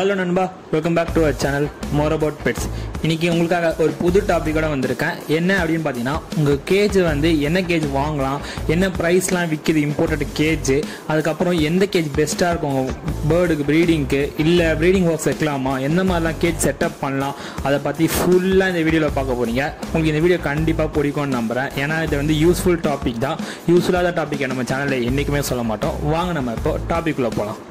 hello நண்பா welcome back to our channel more about pets இன்னைக்கு உங்களுக்காக ஒரு புது டாப்பிக்கோட வந்திருக்கேன் என்ன அப்படின்னு பார்த்தீங்கன்னா உங்கள் கேஜ் வந்து என்ன கேஜ் வாங்கலாம் என்ன ப்ரைஸ்லாம் விற்கிது இம்போர்ட்டட் கேஜ் அதுக்கப்புறம் எந்த கேஜ் பெஸ்ட்டாக இருக்கும் உங்கள் பேர்டுக்கு ப்ரீடிங்க்கு இல்லை ப்ரீடிங் ஒர்க்ஸ் வைக்கலாமா எந்த மாதிரிலாம் கேஜ் செட்டப் பண்ணலாம் அதை பற்றி ஃபுல்லாக இந்த வீடியோவில் பார்க்க போகிறீங்க உங்களுக்கு இந்த வீடியோ கண்டிப்பாக பிடிக்கும்னு நம்புகிறேன் ஏன்னா இது வந்து யூஸ்ஃபுல் டாபிக் தான் யூஸ்ஃபுல்லாத டாப்பிக்கை நம்ம சேனலில் என்றைக்குமே சொல்ல மாட்டோம் வாங்க நம்ம இப்போ டாபிக்குள்ளே போகலாம்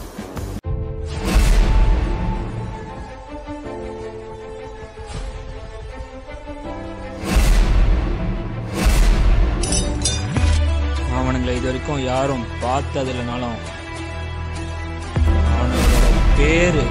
அவனுங்களை இது வரைக்கும் யாரும் பார்த்தது இல்லைனாலும் அவனோட பேரு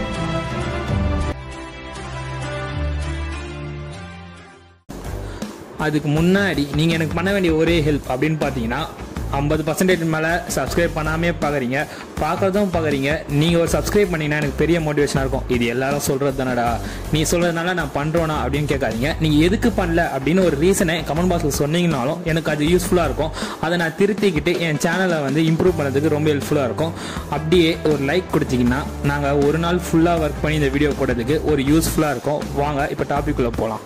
அதுக்கு முன்னாடி நீங்கள் எனக்கு பண்ண வேண்டிய ஒரே ஹெல்ப் அப்படின்னு பார்த்தீங்கன்னா ஐம்பது பர்சன்டேஜ் மேலே சப்ஸ்கிரைப் பண்ணாமே பார்க்குறீங்க பார்க்கறதும் பார்க்குறீங்க நீங்கள் ஒரு சப்ஸ்கிரைப் பண்ணீங்கன்னா எனக்கு பெரிய மோட்டிவேஷனாக இருக்கும் இது எல்லாரும் சொல்கிறது தானடா நீ சொல்கிறதுனால நான் பண்ணுறோனா அப்படின்னு கேட்காதீங்க நீங்கள் எதுக்கு பண்ணல அப்படின்னு ஒரு ரீசனை கமெண்ட் பாக்ஸில் சொன்னீங்கனாலும் எனக்கு அது யூஸ்ஃபுல்லாக இருக்கும் அதை நான் திருத்திக்கிட்டு என் சேனலை வந்து இம்ப்ரூவ் பண்ணுறதுக்கு ரொம்ப ஹெல்ப்ஃபுல்லாக இருக்கும் அப்படியே ஒரு லைக் கொடுத்தீங்கன்னா நாங்கள் ஒரு நாள் ஃபுல்லாக ஒர்க் பண்ணி இந்த வீடியோ போடுறதுக்கு ஒரு யூஸ்ஃபுல்லாக இருக்கும் வாங்க இப்போ டாபிக்குள்ளே போகலாம்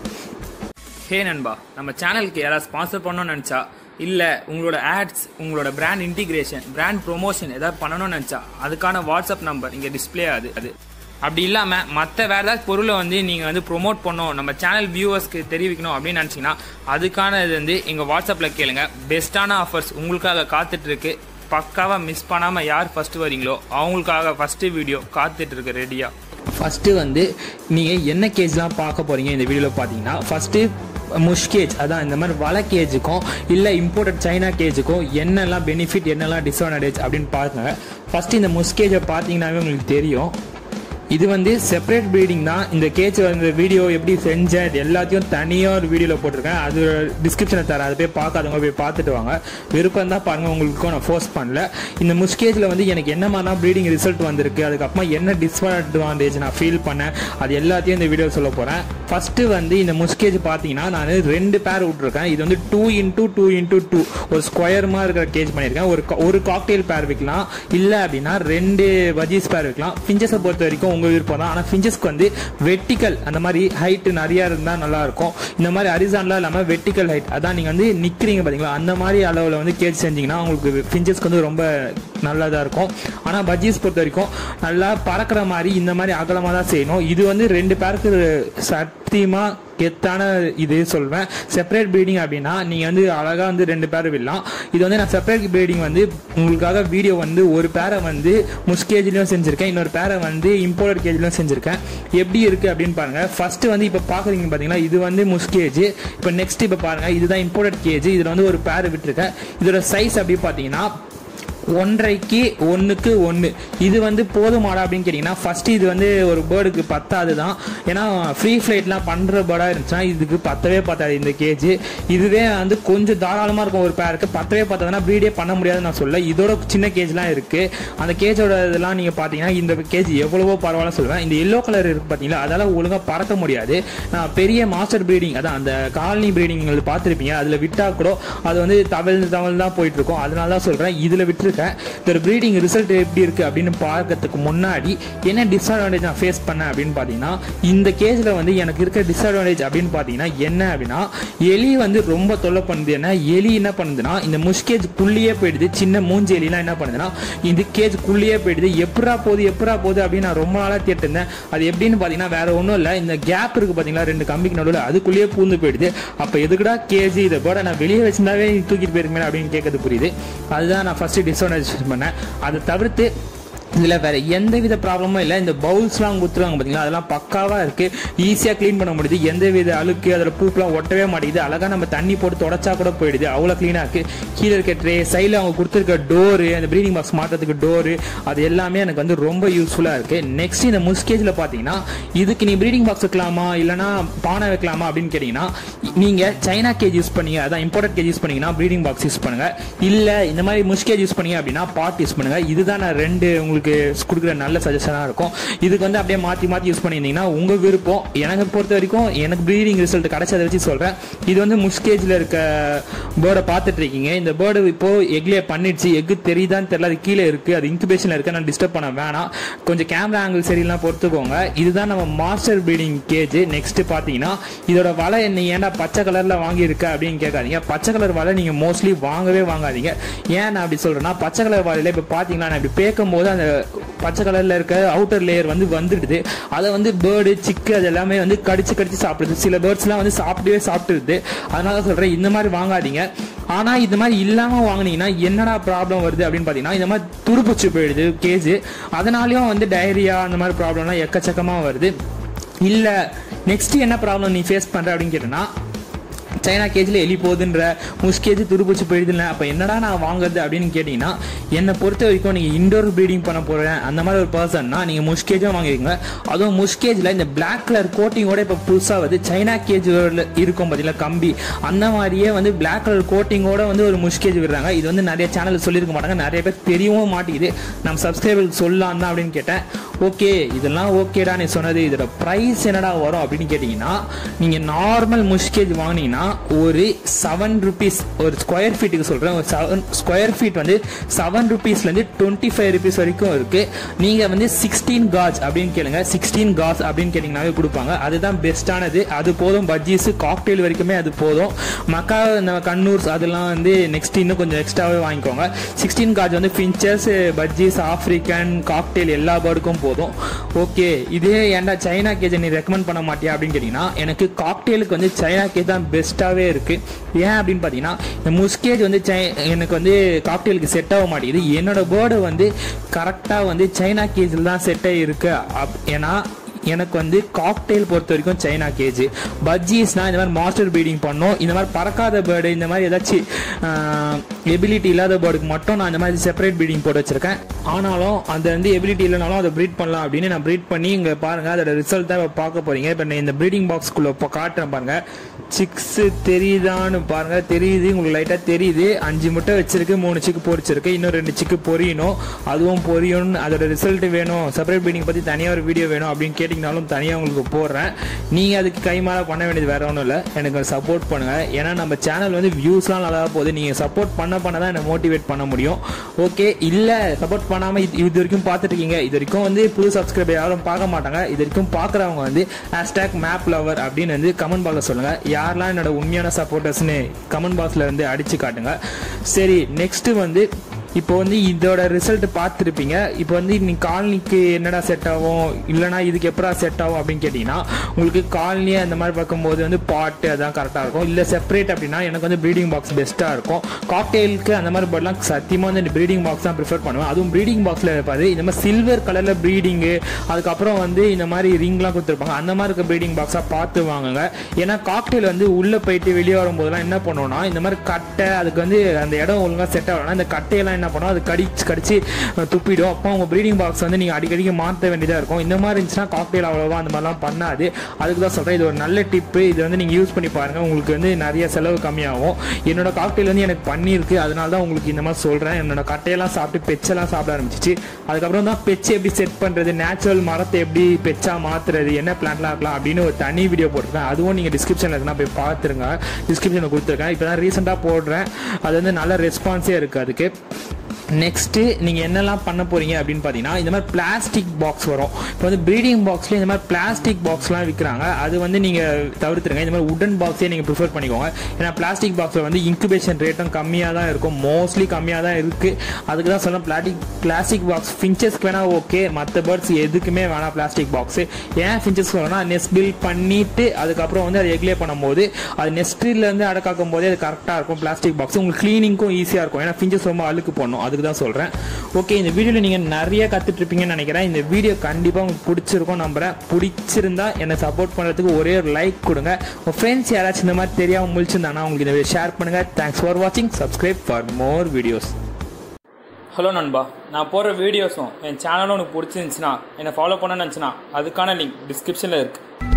ஹே நண்பா நம்ம சேனலுக்கு யாராவது ஸ்பான்சர் பண்ணணும்னு நினச்சா இல்லை உங்களோட ஆட்ஸ் உங்களோட பிராண்ட் இன்டிகிரேஷன் பிராண்ட் ப்ரொமோஷன் ஏதாவது பண்ணணும்னு நினச்சா அதுக்கான வாட்ஸ்அப் நம்பர் இங்கே டிஸ்ப்ளே ஆகுது அது அப்படி இல்லாமல் மற்ற வேறு ஏதாவது பொருளை வந்து நீங்கள் வந்து ப்ரொமோட் பண்ணணும் நம்ம சேனல் வியூவர்ஸ்க்கு தெரிவிக்கணும் அப்படின்னு நினச்சிங்கன்னா அதுக்கான இது வந்து எங்கள் வாட்ஸ்அப்பில் கேளுங்க பெஸ்ட்டான ஆஃபர்ஸ் உங்களுக்காக காத்துட்ருக்கு பக்காவாக மிஸ் பண்ணாமல் யார் ஃபஸ்ட்டு வரீங்களோ அவங்களுக்காக ஃபஸ்ட்டு வீடியோ காத்துட்ருக்கு ரெடியாக ஃபஸ்ட்டு வந்து நீங்கள் என்ன கேஜ்லாம் பார்க்க போகிறீங்க இந்த வீடியோவில் பார்த்தீங்கன்னா ஃபஸ்ட்டு முஷ் கேஜ் அதான் இந்த மாதிரி வலை கேஜுக்கும் இல்லை இம்போர்ட்டட் சைனா கேஜுக்கும் என்னெல்லாம் பெனிஃபிட் என்னெல்லாம் டிஸ்அட்வான்டேஜ் அப்படின்னு பாருங்க ஃபஸ்ட்டு இந்த முஷ் கேஜை பார்த்தீங்கன்னாவே உங்களுக்கு தெரியும் இது வந்து செப்பரேட் ப்ரீடிங் தான் இந்த கேஜ் வந்து வீடியோ எப்படி செஞ்சேன் இது எல்லாத்தையும் தனியாக ஒரு வீடியோவில் போட்டிருக்கேன் அது டிஸ்கிரிப்ஷனில் தரேன் அதை போய் பார்க்காதவங்க போய் பார்த்துட்டு வாங்க விருப்பம் தான் பாருங்கள் உங்களுக்கும் நான் ஃபோர்ஸ் பண்ணல இந்த முஸ்கேஜில் வந்து எனக்கு என்ன மாதிரிலாம் ப்ரீடிங் ரிசல்ட் வந்திருக்கு அதுக்கப்புறமா என்ன டிஸ்அட்வான்டேஜ் நான் ஃபீல் பண்ணேன் அது எல்லாத்தையும் இந்த வீடியோ சொல்ல போகிறேன் ஃபஸ்ட்டு வந்து இந்த முஸ்கேஜ் பார்த்தீங்கன்னா நான் ரெண்டு பேர் விட்ருக்கேன் இது வந்து two into two into two ஒரு ஸ்கொயர்மாக இருக்கிற கேஜ் பண்ணியிருக்கேன் ஒரு ஒரு காக்டெயில் பேர் வைக்கலாம் இல்லை அப்படின்னா ரெண்டு வஜீஸ் பேர் வைக்கலாம் ஃபிஞ்சஸை பொறுத்த வரைக்கும் உங்கள் விருப்பம் தான் ஆனால் ஃபிஞ்சஸ்க்கு வந்து வெட்டிக்கல் அந்த மாதிரி ஹைட்டு நிறையா இருந்தால் நல்லா இருக்கும் இந்த மாதிரி அரிசான்லாம் இல்லாமல் வெட்டிக்கல் ஹைட் அதான் நீங்கள் வந்து நிற்கிறீங்க பார்த்தீங்களா அந்த மாதிரி அளவில் வந்து கேஜ் செஞ்சீங்கன்னா உங்களுக்கு ஃபிஞ்சஸ்க்கு வந்து ரொம்ப நல்லதாக இருக்கும் ஆனால் பஜ்ஜீஸ் பொறுத்த வரைக்கும் நல்லா பறக்கிற மாதிரி இந்த மாதிரி அகலமாக தான் செய்யணும் இது வந்து ரெண்டு பேருக்கு சத்தியமாக கெத்தான இது சொல்வேன் செப்பரேட் ப்ரீடிங் அப்படின்னா நீங்கள் வந்து அழகாக வந்து ரெண்டு பேர் விடலாம் இது வந்து நான் செப்பரேட் ப்ரீடிங் வந்து உங்களுக்காக வீடியோ வந்து ஒரு பேரை வந்து முஸ்கேஜ்லையும் செஞ்சுருக்கேன் இன்னொரு பேரை வந்து இம்போர்ட் கேஜ்லையும் செஞ்சுருக்கேன் எப்படி இருக்குது அப்படின்னு பாருங்கள் ஃபஸ்ட்டு வந்து இப்போ பார்க்குறீங்க பார்த்தீங்கன்னா இது வந்து முஸ்கேஜ் இப்போ நெக்ஸ்ட் இப்போ பாருங்கள் இதுதான் இம்போர்ட் கேஜ் இதில் வந்து ஒரு பேர் விட்டுருக்கேன் இதோட சைஸ் அப்படி பார்த்தீங்கன்னா ஒன்றைக்கு ஒன்றுக்கு ஒன்று இது வந்து போதுமாடா அப்படின்னு கேட்டிங்கன்னா ஃபஸ்ட்டு இது வந்து ஒரு பேர்டுக்கு பத்தாது தான் ஏன்னா ஃப்ரீ ஃப்ளைட்லாம் பண்ணுற பேர்டாக இருந்துச்சுன்னா இதுக்கு பத்தவே பத்தாது இந்த கேஜ் இதுவே வந்து கொஞ்சம் தாராளமாக இருக்கும் ஒரு பேருக்கு பத்தவே பத்தாதுன்னா ப்ரீடே பண்ண முடியாதுன்னு நான் சொல்ல இதோட சின்ன கேஜ்லாம் இருக்குது அந்த கேஜோட இதெல்லாம் நீங்கள் பார்த்தீங்கன்னா இந்த கேஜ் எவ்வளவோ பரவாயில்ல சொல்லுவேன் இந்த எல்லோ கலர் இருக்குது பார்த்தீங்களா அதால் ஒழுங்காக பறக்க முடியாது நான் பெரிய மாஸ்டர் ப்ரீடிங் அதான் அந்த காலனி ப்ரீடிங் பார்த்துருப்பீங்க அதில் விட்டால் கூட அது வந்து தவழ்ந்து தவழ்ந்து தான் போயிட்டு இருக்கும் அதனால தான் சொல்கிறேன் இதில் விட்டுருக்கேன் இதோட ப்ரீடிங் ரிசல்ட் எப்படி இருக்குது அப்படின்னு பார்க்கறதுக்கு முன்னாடி என்ன டிஸ்அட்வான்டேஜ் நான் ஃபேஸ் பண்ணேன் அப்படின்னு பார்த்தீங்கன்னா இந்த கேஸில் வந்து எனக்கு இருக்க டிஸ்அட்வான்டேஜ் அப்படின்னு பார்த்தீங்கன்னா என்ன அப்படின்னா எலி வந்து ரொம்ப தொல்லை பண்ணுது என்ன எலி என்ன பண்ணுதுன்னா இந்த முஷ்கேஜ் குள்ளேயே போயிடுது சின்ன மூஞ்சி எலிலாம் என்ன பண்ணுதுன்னா இந்த கேஜ் குள்ளேயே போயிடுது எப்படா போகுது எப்படா போகுது அப்படின்னு நான் ரொம்ப நாளாக கேட்டு இருந்தேன் அது எப்படின்னு பார்த்தீங்கன்னா வேற ஒன்றும் இல்லை இந்த கேப் இருக்குது பார்த்தீங்களா ரெண்டு கம்பிக்கு நடுவில் அதுக்குள்ளேயே பூந்து போயிடுது அப்போ எதுக்குடா கேஜி இதை போட நான் வெளியே வச்சிருந்தாவே தூக்கிட்டு போயிருக்கேன் அப்படின்னு கேட்கறது புரியுது அதுதான் நான் ஃபஸ்ட்டு டிஸ்அட்வான்டேஜ் பண்ணேன் அதை தவிர்த்து இதில் வேறு எந்த வித ப்ராப்ளமும் இல்லை இந்த பவுல்ஸ்லாம் கொடுத்துருவாங்க பார்த்தீங்களா அதெல்லாம் பக்காவாக இருக்குது ஈஸியாக க்ளீன் பண்ண முடியுது எந்த வித அழுக்கு அதில் பூக்கெலாம் ஒட்டவே மாட்டேங்குது அழகாக நம்ம தண்ணி போட்டு தொடச்சா கூட போயிடுது அவ்வளோ க்ளீனாக இருக்குது கீழே இருக்க ட்ரே சைடில் அவங்க கொடுத்துருக்க டோரு அந்த ப்ரீடிங் பாக்ஸ் மாற்றுறதுக்கு டோரு அது எல்லாமே எனக்கு வந்து ரொம்ப யூஸ்ஃபுல்லாக இருக்குது நெக்ஸ்ட் இந்த முஸ்கேஜில் பார்த்தீங்கன்னா இதுக்கு நீ ப்ரீடிங் பாக்ஸ் வைக்கலாமா இல்லைனா பானை வைக்கலாமா அப்படின்னு கேட்டிங்கன்னா நீங்கள் சைனா கேஜ் யூஸ் பண்ணீங்க அதான் இம்போர்ட்டட் கேஜ் யூஸ் பண்ணீங்கன்னா ப்ரீடிங் பாக்ஸ் யூஸ் பண்ணுங்கள் இல்லை இந்த மாதிரி முஸ்கேஜ் யூஸ் பண்ணீங்க அப்படின்னா பாட் யூஸ் பண்ணுங்கள் இதுதான் நான் ரெண்டு உங்களுக்கு உங்களுக்கு கொடுக்குற நல்ல சஜஷனாக இருக்கும் இதுக்கு வந்து அப்படியே மாற்றி மாற்றி யூஸ் பண்ணியிருந்தீங்கன்னா உங்கள் விருப்பம் எனக்கு பொறுத்த வரைக்கும் எனக்கு ப்ரீடிங் ரிசல்ட் கிடைச்சதை வச்சு சொல்கிறேன் இது வந்து முஷ்கேஜில் இருக்க பேர்டை பார்த்துட்டு இருக்கீங்க இந்த பேர்டு இப்போ எக்லே பண்ணிடுச்சு எக்கு தெரியுதான்னு தெரியல அது கீழே இருக்குது அது இன்குபேஷனில் இருக்கு நான் டிஸ்டர்ப் பண்ண வேணாம் கொஞ்சம் கேமரா ஆங்கிள் சரியில்லாம் பொறுத்துக்கோங்க இதுதான் நம்ம மாஸ்டர் ப்ரீடிங் கேஜ் நெக்ஸ்ட் பார்த்தீங்கன்னா இதோட வலை என்ன ஏன்டா பச்சை கலரில் வாங்கியிருக்க அப்படின்னு கேட்காதீங்க பச்சை கலர் வலை நீங்கள் மோஸ்ட்லி வாங்கவே வாங்காதீங்க ஏன் நான் அப்படி சொல்கிறேன்னா பச்சை கலர் வலையில் இப்போ பார்த்தீங்கன்னா நான் இப்படி பேக்கும் போது அந்த பச்சை கலரில் இருக்க அவுட்டர் லேயர் வந்து வந்துடுது அதை வந்து பேர்டு சிக்கு அது எல்லாமே வந்து கடிச்சு கடிச்சு சாப்பிடுது சில பேர்ட்ஸ்லாம் வந்து சாப்பிட்டவே சாப்பிட்டுருது அதனால சொல்கிறேன் இந்த மாதிரி வாங்காதீங்க ஆனால் இந்த மாதிரி இல்லாமல் வாங்கினீங்கன்னா என்னடா ப்ராப்ளம் வருது அப்படின்னு பார்த்தீங்கன்னா இந்த மாதிரி துருப்பிச்சு போயிடுது கேஜ் அதனாலையும் வந்து டயரியா அந்த மாதிரி ப்ராப்ளம்லாம் எக்கச்சக்கமாக வருது இல்லை நெக்ஸ்ட் என்ன ப்ராப்ளம் நீ ஃபேஸ் பண்ணுற அப்படின்னு கேட்டேன்னா சைனா கேஜில் எலி போகுதுன்ற முஷ் கேஜ் துருப்பிச்சு போயிடுதுல அப்போ என்னடா நான் வாங்குறது அப்படின்னு கேட்டிங்கன்னா என்னை பொறுத்த வரைக்கும் நீங்கள் இண்டோர் ப்ரீடிங் பண்ண போகிறேன் அந்த மாதிரி ஒரு பர்சன்னா நீங்கள் முஷ் கேஜும் வாங்கிருங்க அதுவும் முஷ் கேஜில் இந்த பிளாக் கலர் கோட்டிங்கோட இப்போ புதுசாக வந்து சைனா கேஜ் இருக்கும் பார்த்தீங்களா கம்பி அந்த மாதிரியே வந்து பிளாக் கலர் கோட்டிங்கோட வந்து ஒரு முஷ் கேஜ் விடுறாங்க இது வந்து நிறைய சேனல் சொல்லியிருக்க மாட்டாங்க நிறைய பேர் தெரியவும் மாட்டேங்குது நம்ம சப்ஸ்கிரைபருக்கு சொல்லலாம் தான் அப்படின்னு கேட்டேன் ஓகே இதெல்லாம் ஓகேடா நீ சொன்னது இதோட ப்ரைஸ் என்னடா வரும் அப்படின்னு கேட்டிங்கன்னா நீங்கள் நார்மல் முஷ் கேஜ் வாங்கினீங்கன்னா ஒரு செவன் ருபீஸ் ஒரு ஸ்கொயர் ஃபீட்டுக்கு சொல்கிறேன் ஒரு செவன் ஸ்கொயர் ஃபீட் வந்து செவன் ருபீஸ்லேருந்து டுவெண்ட்டி ஃபைவ் ருபீஸ் வரைக்கும் இருக்குது நீங்கள் வந்து சிக்ஸ்டீன் காஜ் அப்படின்னு கேளுங்க சிக்ஸ்டீன் காஜ் அப்படின்னு கேட்டிங்கனாவே கொடுப்பாங்க அதுதான் பெஸ்ட்டானது அது போதும் பஜ்ஜீஸ் காக்டெயில் வரைக்குமே அது போதும் மக்கா இந்த கண்ணூர்ஸ் அதெல்லாம் வந்து நெக்ஸ்ட் இன்னும் கொஞ்சம் எக்ஸ்ட்ராவே வாங்கிக்கோங்க சிக்ஸ்டீன் காஜ் வந்து ஃபின்ச்சர்ஸ் பஜ்ஜீஸ் ஆஃப்ரிக்கன் காக்டெயில் எல்லா பேர்டுக்கும் போதும் ஓகே இதே ஏன்டா சைனா கேஜ் நீ ரெக்கமெண்ட் பண்ண மாட்டியா அப்படின்னு கேட்டிங்கன்னா எனக்கு காக்டெயிலுக்கு வந்து சைனா கேஜ் தான் பெஸ்ட்டாகவே இருக்குது ஏன் அப்படின்னு பார்த்தீங்கன்னா இந்த முஸ்கேஜ் வந்து சை எனக்கு வந்து காக்டெயிலுக்கு செட் ஆக மாட்டேங்குது என்னோட பேர்டு வந்து கரெக்டாக வந்து சைனா கேஜில் தான் செட் ஆகிருக்கு அப் ஏன்னா எனக்கு வந்து காக்டெயில் பொறுத்த வரைக்கும் சைனா கேஜ் பஜ்ஜீஸ்னா இந்த மாதிரி மாஸ்டர் ப்ரீடிங் பண்ணோம் இந்த மாதிரி பறக்காத பேர்டு இந்த மாதிரி ஏதாச்சும் எபிலிட்டி இல்லாத பேர்டுக்கு மட்டும் நான் இந்த மாதிரி செப்பரேட் ப்ரீடிங் போட்டு வச்சிருக்கேன் ஆனாலும் அது வந்து எபிலிட்டி இல்லைனாலும் அதை ப்ரீட் பண்ணலாம் அப்படின்னு நான் ப்ரீட் பண்ணி இங்கே பாருங்கள் அதோட ரிசல்ட் தான் இப்போ பார்க்க போகிறீங்க இப்போ நான் இந்த ப்ரீடிங் பாக்ஸ்க்குள்ளே இப்போ காட்டுறேன் பாருங்கள் சிக்ஸ் தெரியுதான்னு பாருங்க தெரியுது உங்களுக்கு லைட்டாக தெரியுது அஞ்சு முட்டை வச்சிருக்கு மூணு சிக்கு பொரிச்சிருக்கு இன்னும் ரெண்டு சிக்கு பொரியணும் அதுவும் பொரியணும் அதோட ரிசல்ட் வேணும் செப்பரேட் ப்ரீடிங் பற்றி தனியாக ஒரு வீடியோ வேணும் அப்படின்னு கேட்டிங்கனாலும் தனியாக உங்களுக்கு போடுறேன் நீங்கள் அதுக்கு கைமாற பண்ண வேண்டியது வேற ஒன்றும் இல்லை எனக்கு சப்போர்ட் பண்ணுங்கள் ஏன்னா நம்ம சேனல் வந்து வியூஸ்லாம் நல்லா போகுது நீங்கள் சப்போர்ட் பண்ண பண்ண தான் என்னை மோட்டிவேட் பண்ண முடியும் ஓகே இல்லை சப்போர்ட் பண்ணாமல் இது இது வரைக்கும் பார்த்துட்டு இருக்கீங்க இது வரைக்கும் வந்து புது சப்ஸ்கிரைபர் யாரும் பார்க்க மாட்டாங்க இது வரைக்கும் பார்க்குறவங்க வந்து ஹேஷ்டேக் மேப் லவர் அப்படின்னு வந்து கமெண்ட் பாக்ஸில் சொல்லுங்கள் யாரெல்லாம் என்னோட உண்மையான சப்போர்ட்டர்ஸ்னு கமெண்ட் பாக்ஸில் இருந்து அடிச்சு காட்டுங்க சரி நெக்ஸ்ட் வந்து இப்போ வந்து இதோட ரிசல்ட் பார்த்துருப்பீங்க இப்போ வந்து நீ காலனிக்கு என்னடா செட் ஆகும் இல்லைனா இதுக்கு எப்படா செட் ஆகும் அப்படின்னு கேட்டிங்கன்னா உங்களுக்கு காலனியே அந்த மாதிரி பார்க்கும்போது வந்து பாட்டு அதான் கரெக்டாக இருக்கும் இல்லை செப்பரேட் அப்படின்னா எனக்கு வந்து ப்ரீடிங் பாக்ஸ் பெஸ்ட்டாக இருக்கும் காக்டெயிலுக்கு அந்த மாதிரி பேர்ட்லாம் சத்தியமாக வந்து ப்ரீடிங் பாக்ஸ் தான் ப்ரிஃபர் பண்ணுவேன் அதுவும் ப்ரீடிங் பாக்ஸில் இருப்பாது இந்த மாதிரி சில்வர் கலரில் ப்ரீடிங்கு அதுக்கப்புறம் வந்து இந்த மாதிரி ரிங்லாம் கொடுத்துருப்பாங்க அந்த மாதிரி இருக்க ப்ரீடிங் பாக்ஸாக பார்த்து வாங்குங்க ஏன்னா காக்டெயில் வந்து உள்ளே போயிட்டு வெளியே வரும்போதெல்லாம் என்ன பண்ணுவோம்னா இந்த மாதிரி கட்டை அதுக்கு வந்து அந்த இடம் ஒழுங்காக செட் ஆகணும்னா இந்த கட்டையெல்லாம் என்ன பண்ணும் அது கடிச்சு கடிச்சு அஹ், துப்பிடும் அப்போ உங்கள் ப்ரீடிங் பாக்ஸ் வந்து நீங்கள் அடிக்கடிக்கு மாற்ற வேண்டியதாக இருக்கும் இந்த மாதிரி இருந்துச்சுன்னா காக்டெயில் அவ்வளோவா அந்த மாதிரிலாம் பண்ணாது அதுக்கு தான் சொல்கிறேன் இது ஒரு நல்ல டிப்பு இது வந்து நீங்கள் யூஸ் பண்ணி பாருங்கள் உங்களுக்கு வந்து நிறைய செலவு கம்மியாகும் என்னோட காக்டெயில் வந்து எனக்கு பண்ணியிருக்கு அதனால தான் உங்களுக்கு இந்த மாதிரி சொல்கிறேன் என்னோட கட்டையெல்லாம் சாப்பிட்டு பெச்செல்லாம் சாப்பிட ஆரம்பிச்சிச்சு அதுக்கப்புறம் தான் பெச்சு எப்படி செட் பண்ணுறது நேச்சுரல் மரத்தை எப்படி பெச்சா மாற்றுறது என்ன பிளான்லாம் இருக்கலாம் அப்படின்னு ஒரு தனி வீடியோ போட்டிருக்கேன் அதுவும் நீங்கள் டிஸ்கிரிப்ஷனில் இருக்குன்னா போய் பார்த்துருங்க டிஸ்கிரிப்ஷனில் கொடுத்துருக்கேன் இப்போ தான் ரீசெண்டாக போடுறேன் அது வந்து நல்ல ரெஸ்பான்ஸே இருக்குது அதுக்கு நெக்ஸ்ட்டு நீங்கள் என்னெல்லாம் பண்ண போகிறீங்க அப்படின்னு பார்த்தீங்கன்னா இந்த மாதிரி பிளாஸ்டிக் பாக்ஸ் வரும் இப்போ வந்து ப்ரீடிங் பாக்ஸில் இந்த மாதிரி பிளாஸ்டிக் பாக்ஸ்லாம் விற்கிறாங்க அது வந்து நீங்கள் தவிர்த்துருங்க இந்த மாதிரி உடன் பாக்ஸே நீங்கள் ப்ரிஃபர் பண்ணிக்கோங்க ஏன்னா பிளாஸ்டிக் பாக்ஸில் வந்து இன்குபேஷன் ரேட்டும் கம்மியாக தான் இருக்கும் மோஸ்ட்லி கம்மியாக தான் இருக்குது அதுக்கு தான் சொல்ல பிளாஸ்டிக் பிளாஸ்டிக் பாக்ஸ் ஃபின்ச்சஸ்க்கு வேணால் ஓகே மற்ற பேர்ட்ஸ் எதுக்குமே வேணாம் பிளாஸ்டிக் பாக்ஸு ஏன் ஃபின்ச்சஸ் வேணா நெஸ்ட் பில்ட் பண்ணிவிட்டு அதுக்கப்புறம் வந்து அதை எக்லே பண்ணும்போது அது நெஸ்ட்லேருந்து அடக்காக்கும் போதே அது கரெக்டாக இருக்கும் பிளாஸ்டிக் பாக்ஸ் உங்களுக்கு க்ளீனிங்க்கும் ஈஸியாக இருக்கும் ஏன்னா ஃபின்ச்சஸ் ரொம்ப அழுக்கு போடணும் அதுக்கு தான் சொல்கிறேன் ஓகே இந்த வீடியோவில் நீங்கள் நிறைய கற்றுட்டு இருப்பீங்கன்னு நினைக்கிறேன் இந்த வீடியோ கண்டிப்பாக உங்களுக்கு பிடிச்சிருக்கும் நம்புறேன் பிடிச்சிருந்தா என்னை சப்போர்ட் பண்ணுறதுக்கு ஒரே ஒரு லைக் கொடுங்க உங்கள் ஃப்ரெண்ட்ஸ் யாராச்சும் இந்த மாதிரி தெரியாமல் முழிச்சிருந்தாங்கன்னா உங்களுக்கு இந்த வீடியோ ஷேர் பண்ணுங்கள் தேங்க்ஸ் ஃபார் வாட்சிங் subscribe for more videos hello நண்பா நான் போடுற வீடியோஸும் என் சேனலும் உனக்கு பிடிச்சிருந்துச்சுன்னா என்னை ஃபாலோ பண்ண நினச்சினா அதுக்கான லிங்க் டிஸ்கிரிப்ஷனில் இருக்குது